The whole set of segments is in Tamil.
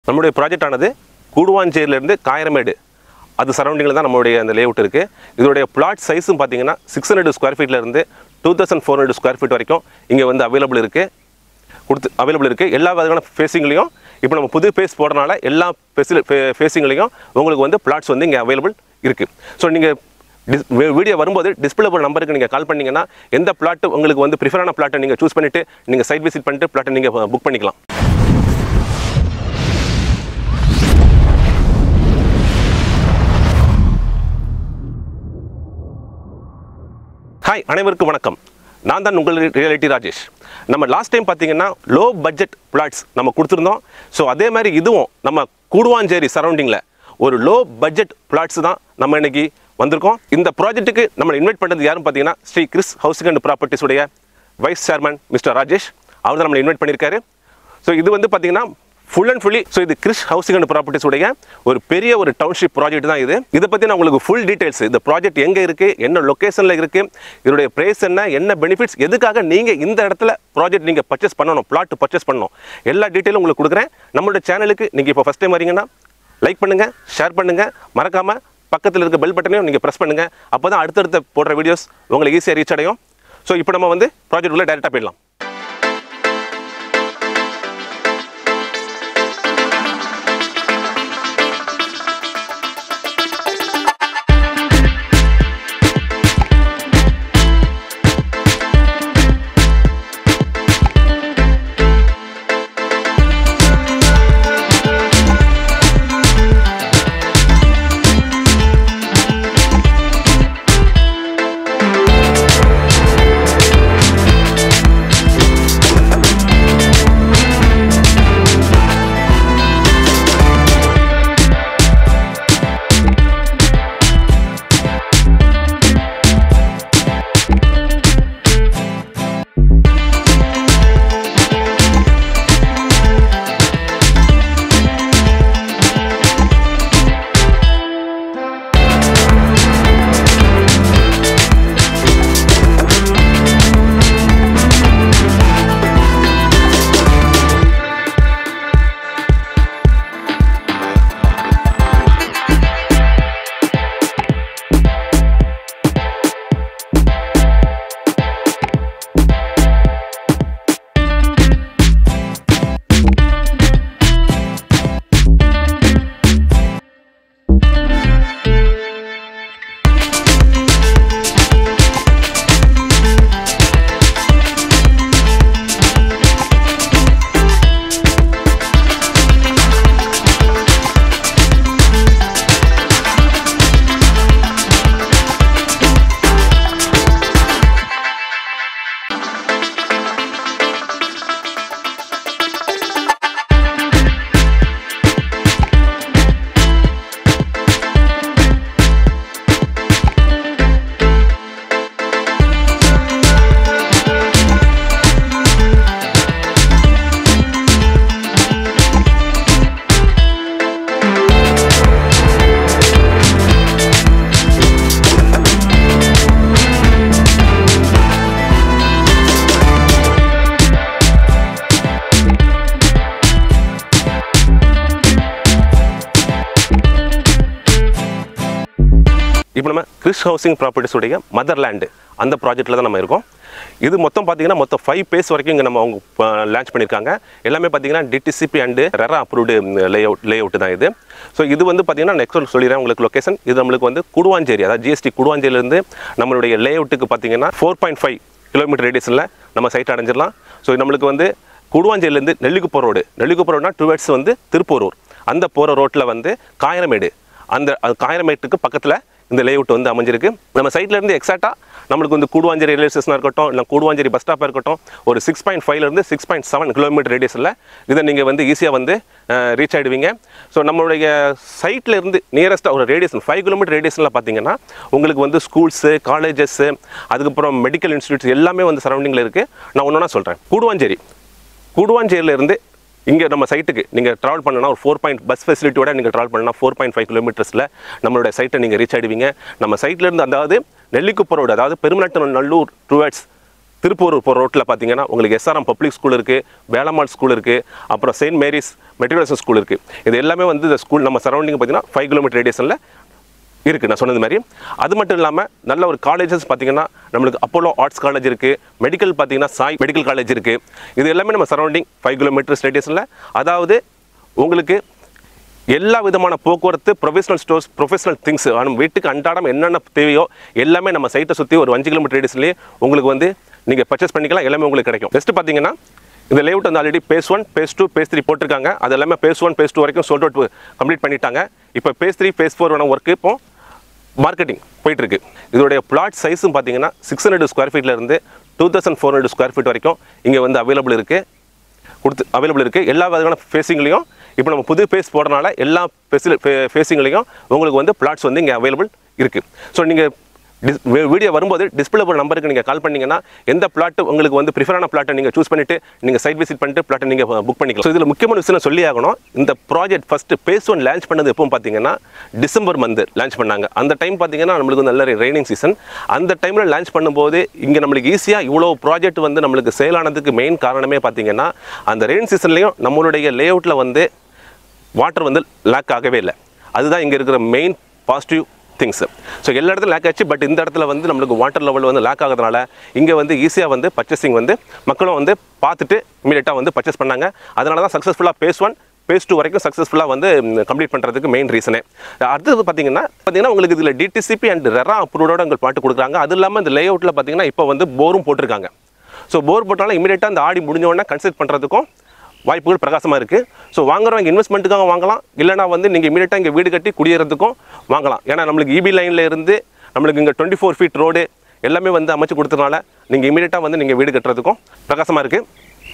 நம்மளுடைய ப்ராஜெக்ட் ஆனது கூடுவாஞ்சேரியிலேருந்து காயரமேடு அது சரௌண்டிங்கில் தான் நம்மளுடைய அந்த லேஅவுட் இருக்குது இதோடைய பிளாட் சைஸும் பார்த்தீங்கன்னா சிக்ஸ் ஹண்ட்ரட் ஸ்கொயர் ஃபீட்லேருந்து two thousand four hundred square feet வரைக்கும் இங்கே வந்து அவைலபிள் இருக்குது கொடுத்து அவைலபிள் இருக்குது எல்லா வகையான ஃபேஸிங்லையும் இப்போ நம்ம புது ஃபேஸ் போடுறனால எல்லா ஃபேஸில் ஃபேஸிங்லையும் உங்களுக்கு வந்து பிளாட்ஸ் வந்து இங்கே அவைலபிள் இருக்குது ஸோ நீங்கள் டிஸ் வீடியோ வரும்போது டிஸ்பிளே ஒரு நம்பருக்கு நீங்கள் கால் பண்ணீங்கன்னா எந்த பிளாட் உங்களுக்கு வந்து ப்ரிஃபரான பிளாட்டை நீங்கள் சூஸ் பண்ணிவிட்டு நீங்கள் சைட் விசிட் பண்ணிட்டு பிளாட்டை நீங்கள் புக் பண்ணிக்கலாம் ஹாய் அனைவருக்கும் வணக்கம் நான் தான் உங்கள் ரியாலிட்டி ராஜேஷ் நம்ம லாஸ்ட் டைம் பார்த்தீங்கன்னா லோ பட்ஜெட் பிளாட்ஸ் நம்ம கொடுத்துருந்தோம் ஸோ அதே மாதிரி இதுவும் நம்ம கூடுவாஞ்சேரி சரௌண்டிங்கில் ஒரு லோ பட்ஜெட் பிளாட்ஸ் தான் நம்ம இன்னைக்கு வந்திருக்கோம் இந்த ப்ராஜெக்ட்டுக்கு நம்ம இன்வைட் பண்ணுறது யாரும் பார்த்தீங்கன்னா Sri Kris housing and properties உடைய வைஸ் சேர்மன் மிஸ்டர் ராஜேஷ் அவர் தான் நம்மளை இன்வைட் பண்ணியிருக்காரு ஸோ இது வந்து பார்த்தீங்கன்னா ஃபுல் அண்ட் ஃபுல்லி ஸோ இது கிறிஸ் ஹவுசிங் அண்ட் ப்ராப்பர்ட்டிஸ் உடைய ஒரு பெரிய ஒரு டவுன்ஷிப் ப்ராஜெக்ட் தான் இது இதை பற்றி நான் உங்களுக்கு ஃபுல் டீடைல்ஸ் இந்த ப்ராஜெக்ட் எங்கே இருக்குது என்ன லொக்கேஷனில் இருக்குது இதோடைய ப்ரைஸ் என்ன என்ன பெனிஃபிட்ஸ் எதுக்காக நீங்கள் இந்த இடத்துல ப்ராஜெக்ட் நீங்கள் பர்ச்சேஸ் பண்ணணும் பிளாட் பர்ச்சேஸ் பண்ணணும் எல்லா டீட்டெயிலும் உங்களுக்கு கொடுக்குறேன் நம்மளோட சேனலுக்கு நீங்கள் இப்போ ஃபஸ்ட் டைம் வரீங்கன்னா லைக் பண்ணுங்கள் ஷேர் பண்ணுங்கள் மறக்காமல் பக்கத்தில் இருக்க பெல் பட்டனையும் நீங்கள் ப்ரெஸ் பண்ணுங்கள் அப்போ தான் அடுத்தடுத்த போடுற வீடியோஸ் உங்களுக்கு ஈஸியாக ரீச் அடையும் ஸோ இப்போ நம்ம வந்து ப்ராஜெக்ட் உள்ள டேரெக்டாக போயிடலாம் இப்போ நம்ம கிறிஸ் ஹவுசிங் ப்ராப்பர்ட்டிஸுடைய மதர்லேண்டு அந்த ப்ராஜெக்ட்டில் தான் நம்ம இருக்கோம் இது மொத்தம் பார்த்தீங்கன்னா மொத்தம் ஃபைவ் பேஸ் வரைக்கும் இங்கே நம்ம அவங்க லான்ச் பண்ணியிருக்காங்க எல்லாமே பார்த்தீங்கன்னா DTCP and RERA approved layout layout தான் இது ஸோ இது வந்து பார்த்தீங்கன்னா நெக்ஸ்ட் சொல்லிடுறேன் உங்களுக்கு லொக்கேஷன் இது நம்மளுக்கு வந்து குடுவாஞ்சேரி அதாவது ஜிஎஸ்டி குடுவாஞ்சேரியிலேருந்து நம்மளுடைய லே அவுட்டுக்கு பார்த்தீங்கன்னா ஃபோர் பாயிண்ட் ஃபைவ் கிலோமீட்டர் ரேடியஸில் நம்ம சைட் அடைஞ்சிடலாம் ஸோ நம்மளுக்கு வந்து குடுவாஞ்சேரியிலேருந்து நெல்லிக்குப்பம் ரோடு நெல்லிக்குப்பம் ரோடுனா டுவர்ட்ஸ் வந்து திருப்பூரூர் அந்த போகிற ரோட்டில் வந்து காயரமேடு அந்த அது காயரமேட்டுக்கு பக்கத்தில் இந்த லேஅவுட் வந்து அமைஞ்சிருக்கு நம்ம சைட்ல இருந்து எக்ஸாக்டாக நம்மளுக்கு வந்து கூடுவாஞ்சேரி ரயில்வே ஸ்டேஷனாக இருக்கட்டும் இல்லை கூடுவாஞ்சேரி பஸ் ஸ்டாப்பாக இருக்கட்டும் ஒரு சிக்ஸ் பாயிண்ட் ஃபைவ்லேருந்து சிக்ஸ் பாயிண்ட் செவன் கிலோமீட்டர் ரேடியஸில் இதை நீங்கள் வந்து ஈஸியாக வந்து ரீச் ஆகிடுவீங்க ஸோ நம்மளுடைய சைட்டில் இருந்து நியரஸ்ட்டாக ஒரு ரேடியஸ் ஃபைவ் கிலோமீட்டர் ரேடியஸில் பார்த்தீங்கன்னா உங்களுக்கு வந்து ஸ்கூல்ஸு காலேஜஸ்ஸு அதுக்கப்புறம் மெடிக்கல் இன்ஸ்டியூட்ஸ் எல்லாமே வந்து சரௌண்டிங்கில் இருக்குது நான் ஒன்று ஒன்றா சொல்கிறேன் கூடுவாஞ்சேரி கூடுவாஞ்சேரியிலேருந்து இங்கே நம்ம சைட்டுக்கு நீங்கள் ட்ராவல் பண்ணனா ஒரு ஃபோர் பாயிண்ட் பஸ் ஃபெசிலிட்டியோட நீங்கள் ட்ராவல் பண்ணனா ஃபோர் பாயிண்ட் ஃபைவ் கிலோமீட்டர்ஸில் நம்மளோட சைட்டை நீங்கள் ரீச் ஆகிடுவீங்க நம்ம சைட்லேருந்து அதாவது நெல்லிக்குப்பம் ரோடு அதாவது பெருமநட்டு நல்லூர் டுவர்ட்ஸ் திருப்பூர் போகிற ரோட்டில் பார்த்தீங்கன்னா உங்களுக்கு எஸ்ஆர்எம் பப்ளிக் ஸ்கூல் இருக்குது வேளம்மாள் ஸ்கூல் இருக்குது அப்புறம் செயின்ட் மேரிஸ் மெட்ரிகுலேஷன் ஸ்கூல் இருக்குது இது எல்லாமே வந்து இந்த ஸ்கூல் நம்ம சரௌண்டிங் பார்த்தீங்கன்னா ஃபைவ் கிலோமீட்டர் ரேடியஸில் இருக்குது நான் சொன்னது மாதிரி அது மட்டும் இல்லாமல் நல்ல ஒரு காலேஜஸ் பார்த்தீங்கன்னா நம்மளுக்கு அப்போலோ ஆர்ட்ஸ் காலேஜ் இருக்குது மெடிக்கல் பார்த்தீங்கன்னா சாய் மெடிக்கல் காலேஜ் இருக்குது இது எல்லாமே நம்ம சரௌண்டிங் ஃபைவ் கிலோமீட்டர்ஸ் ரேடியஸில் அதாவது உங்களுக்கு எல்லா விதமான போக்குவரத்து ப்ரொஃபஷனல் ஸ்டோர்ஸ் ப்ரொஃபஷனல் திங்ஸ் நம்ம வீட்டுக்கு அன்றாடம் என்னென்ன தேவையோ எல்லாமே நம்ம சைட்டை சுற்றி ஒரு அஞ்சு கிலோமீட்டர் ரேடியஸ்லேயே உங்களுக்கு வந்து நீங்கள் பர்ச்சேஸ் பண்ணிக்கலாம் எல்லாமே உங்களுக்கு கிடைக்கும் நெக்ஸ்ட் பார்த்தீங்கன்னா இந்த லேஅவுட் வந்து already phase one phase two phase three போட்டிருக்காங்க அது எல்லாமே பேஸ் ஒன் பேஸ் டூ வரைக்கும் சோல்ட் அவுட் கம்ப்ளீட் பண்ணிட்டாங்க இப்போ பேஸ் த்ரீ பேஸ் ஃபோர் வேணும் ஒர்க்கு இப்போ மார்க்கெட்டிங் போயிட்டு இருக்கு இதோடைய பிளாட் சைஸும் பார்த்தீங்கன்னா சிக்ஸ் ஹண்ட்ரட் ஸ்கொயர் ஃபீட்ல இருந்து two thousand four hundred square feet வரைக்கும் இங்கே வந்து அவைலபிள் இருக்கு கொடுத்து அவைலபிள் இருக்குது எல்லா விதமான ஃபேஸிங்லையும் இப்போ நம்ம புது ஃபேஸ் போடுறனால எல்லா ஃபெசிலி ஃபேஸிங்லையும் உங்களுக்கு வந்து பிளாட்ஸ் வந்து இங்கே அவைலபிள் இருக்குது ஸோ நீங்கள் டிஸ் வீடியோ வரும்போது டிஸ்பிளே போகிற நம்பருக்கு நீங்கள் கால் பண்ணீங்கன்னா எந்த பிளாட் உங்களுக்கு வந்து ப்ரிஃபரான பிளாட்டை நீங்கள் சூஸ் பண்ணிவிட்டு நீங்கள் சைட் விசிட் பண்ணிட்டு பிளாட்டை நீங்கள் புக் பண்ணிக்கலாம் ஸோ இதில் முக்கியமான விஷயம் நான் சொல்லி ஆகணும் இந்த project first phase one launch பண்ணது எப்போ பார்த்தீங்கன்னா டிசம்பர் மந்த் லான்ச் பண்ணாங்க அந்த டைம் பார்த்தீங்கன்னா நம்மளுக்கு வந்து நல்ல ரெய்னிங் சீசன் அந்த டைமில் லான்ச் பண்ணும்போது இங்கே நம்மளுக்கு ஈஸியாக இவ்வளோ ப்ராஜெக்ட் வந்து நம்மளுக்கு சேல் ஆனதுக்கு மெயின் காரணமே பார்த்தீங்கன்னா அந்த ரெயின் சீசன்லேயும் நம்மளுடைய லேஅவுட்டில் வந்து வாட்டர் வந்து லேக் ஆகவே இல்லை அதுதான் இங்கே இருக்கிற மெயின் பாசிட்டிவ் திங்ஸ் ஸோ எல்லா இடத்துல லேக் ஆச்சு பட் இந்த இடத்துல வந்து நம்மளுக்கு வாட்டர் லெவல் வந்து லேக் ஆகிறதுனால இங்கே வந்து ஈஸியாக வந்து பர்ச்சேசிங் வந்து மக்களும் வந்து பார்த்துட்டு இமீடியட்டாக வந்து பர்ச்சேஸ் பண்ணாங்க அதனால தான் சக்ஸஸ்ஃபுல்லாக பேஸ் ஒன் பேஸ் டூ வரைக்கும் சக்ஸஸ்ஃபுல்லாக வந்து கம்ப்ளீட் பண்ணுறதுக்கு மெயின் ரீசனே அடுத்தது பார்த்தீங்கன்னா பார்த்தீங்கன்னா உங்களுக்கு இதில் டிடிசிபி அண்ட் ரெரா அப்ரூவோட உங்களுக்கு பாட்டு கொடுக்குறாங்க அது இல்லாமல் இந்த லே அவுட்டில் பார்த்தீங்கன்னா இப்போ வந்து போரும் போட்டிருக்காங்க ஸோ போர் போட்டாலும் இமீடியட்டாக அந்த ஆடி முடிஞ்ச உடனே கன்சிடர் பண்ணுறதுக்கும் வாய்ப்புகள் பிரகாசமாக இருக்குது ஸோ வாங்குறவங்க இன்வெஸ்ட்மெண்ட்டுக்காக வாங்கலாம் இல்லைனா வந்து நீங்கள் இமீடியட்டாக இங்கே வீடு கட்டி குடியேறதுக்கும் வாங்கலாம் ஏன்னா நம்மளுக்கு இபி லைனில் இருந்து நம்மளுக்கு இங்கே டுவெண்ட்டி ஃபோர் ஃபீட் ரோடு எல்லாமே வந்து அமைச்சு கொடுத்ததுனால நீங்கள் இமீடியட்டாக வந்து நீங்கள் வீடு கட்டுறதுக்கும் பிரகாசமாக இருக்குது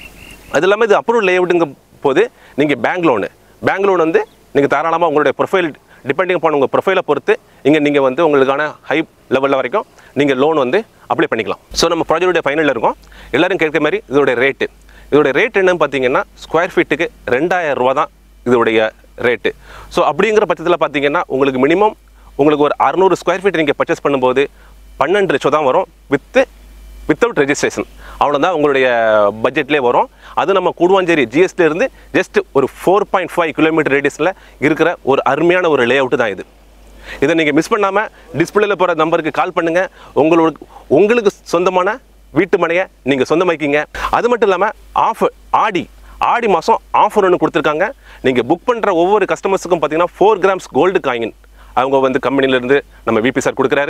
அது இல்லாமல் இது அப்ரூவல் லேஅவுட்டுங்க போது நீங்கள் பேங்க் லோனு பேங்க் லோன் வந்து நீங்கள் தாராளமாக உங்களுடைய ப்ரொஃபைல் டிபெண்டிங் பண்ண உங்கள் ப்ரொஃபைலை பொறுத்து இங்கே நீங்கள் வந்து உங்களுக்கான ஹை லெவலில் வரைக்கும் நீங்கள் லோன் வந்து அப்ளை பண்ணிக்கலாம் ஸோ நம்ம ப்ராஜெக்டுடைய ஃபைனலில் இருக்கோம் எல்லாரும் கேட்குற மாதிரி இதோடைய ரேட்டு இதோடைய ரேட் என்னன்னு பார்த்தீங்கன்னா ஸ்கொயர் ஃபீட்டுக்கு ரெண்டாயிரம் ரூபா தான் இதோடைய ரேட்டு ஸோ அப்படிங்கிற பட்சத்தில் பார்த்தீங்கன்னா உங்களுக்கு மினிமம் உங்களுக்கு ஒரு அறநூறு ஸ்கொயர் ஃபீட் நீங்கள் பர்ச்சேஸ் பண்ணும்போது பன்னெண்டு லட்சம் தான் வரும் வித்து வித்தவுட் ரெஜிஸ்ட்ரேஷன் அவ்வளோதான் உங்களுடைய பட்ஜெட்லேயே வரும் அது நம்ம கூடுவாஞ்சேரி GST இருந்து ஜஸ்ட் ஒரு ஃபோர் பாயிண்ட் ஃபைவ் கிலோமீட்டர் ரேடியஸில் இருக்கிற ஒரு அருமையான ஒரு லே தான் இது இதை நீங்கள் மிஸ் பண்ணாமல் டிஸ்பிளேல போகிற நம்பருக்கு கால் பண்ணுங்கள் உங்களுக்கு உங்களுக்கு சொந்தமான வீட்டு மனையை நீங்கள் சொந்தமாக்கிங்க அது மட்டும் இல்லாமல் ஆஃபர் ஆடி ஆடி மாதம் ஆஃபர் ஒன்று கொடுத்துருக்காங்க நீங்கள் புக் பண்ணுற ஒவ்வொரு கஸ்டமர்ஸுக்கும் பார்த்தீங்கன்னா ஃபோர் கிராம்ஸ் கோல்டு காயின் அவங்க வந்து கம்பெனிலேருந்து நம்ம விபி சார் கொடுக்குறாரு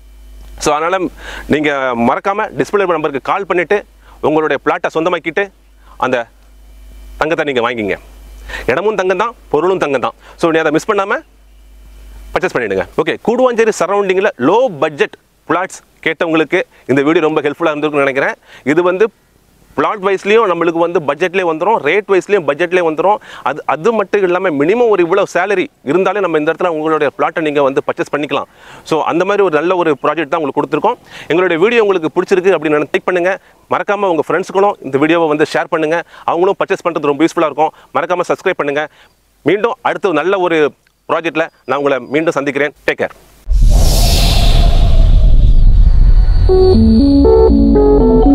ஸோ அதனால் நீங்கள் மறக்காமல் டிஸ்பிளே நம்பருக்கு கால் பண்ணிவிட்டு உங்களுடைய பிளாட்டை சொந்தமாக்கிட்டு அந்த தங்கத்தை நீங்கள் வாங்கிங்க இடமும் தங்கம் தான் பொருளும் தங்கம் தான் ஸோ நீ அதை மிஸ் பண்ணாமல் பர்ச்சேஸ் பண்ணிடுங்க ஓகே கூடுவாஞ்சேரி சரௌண்டிங்கில் லோ பட்ஜெட் பிளாட்ஸ் கேட்டவங்களுக்கு இந்த வீடியோ ரொம்ப ஹெல்ப்ஃபுல்லாக இருந்திருக்கும்னு நினைக்கிறேன் இது வந்து பிளாட் வைஸ்லேயும் நம்மளுக்கு வந்து பட்ஜெட்லேயே வந்துடும் ரேட் வைஸ்லேயும் பட்ஜெட்லேயே வந்துடும் அது அது மட்டும் இல்லாமல் மினிமம் ஒரு இவ்வளோ சேலரி இருந்தாலே நம்ம இந்த இடத்துல உங்களுடைய பிளாட்டை நீங்கள் வந்து பர்ச்சேஸ் பண்ணிக்கலாம் ஸோ அந்த மாதிரி ஒரு நல்ல ஒரு ப்ராஜெக்ட் தான் உங்களுக்கு கொடுத்துருக்கோம் எங்களுடைய வீடியோ உங்களுக்கு பிடிச்சிருக்கு அப்படின்னு டிக் பண்ணுங்கள் மறக்காமல் உங்கள் ஃப்ரெண்ட்ஸுகளும் இந்த வீடியோவை வந்து ஷேர் பண்ணுங்கள் அவங்களும் பர்ச்சேஸ் பண்ணுறது ரொம்ப யூஸ்ஃபுல்லாக இருக்கும் மறக்காமல் சப்ஸ்கிரைப் பண்ணுங்கள் மீண்டும் அடுத்த நல்ல ஒரு ப்ராஜெக்ட்டில் நான் உங்களை மீண்டும் சந்திக்கிறேன் டேக் கேர் Thank you.